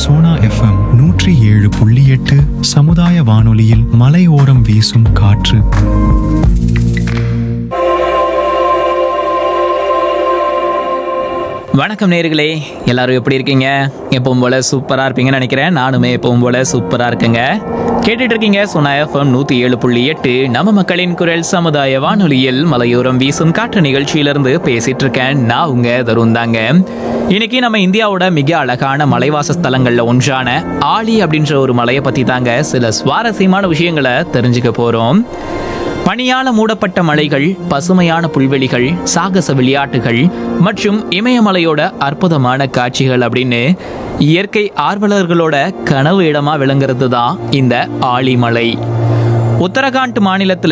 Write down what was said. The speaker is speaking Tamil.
சோனா எஃப்எம் நூற்றி ஏழு புள்ளி எட்டு சமுதாய வானொலியில் மலையோரம் வீசும் காற்று வணக்கம் நேர்களே எல்லாரும் எப்படி இருக்கீங்க எப்பவும் போல சூப்பரா இருப்பீங்கன்னு நினைக்கிறேன் நானுமே எப்பவும் போல சூப்பரா இருக்கேங்க கேட்டுட்டு இருக்கீங்க சொன்ன எஃப்எம் நூத்தி ஏழு புள்ளி எட்டு நம்ம மக்களின் குரல் சமுதாய வானொலியில் மலையோரம் வீசும் காற்று நிகழ்ச்சியிலிருந்து பேசிட்டு இருக்கேன் நான் உங்க தருண் தாங்க இன்னைக்கு நம்ம இந்தியாவோட மிக அழகான மலைவாச ஸ்தலங்கள்ல ஒன்றான ஆலி அப்படின்ற ஒரு மலையை பத்தி தாங்க சில சுவாரஸ்யமான விஷயங்களை தெரிஞ்சுக்க போறோம் பனியால மூடப்பட்ட மலைகள் பசுமையான புல்வெளிகள் சாகச விளையாட்டுகள் மற்றும் இமயமலையோட அற்புதமான காட்சிகள் அப்படின்னு இயற்கை ஆர்வலர்களோட கனவு இடமா விளங்குறது தான் இந்த ஆலிமலை உத்தரகாண்ட் மாநிலத்துல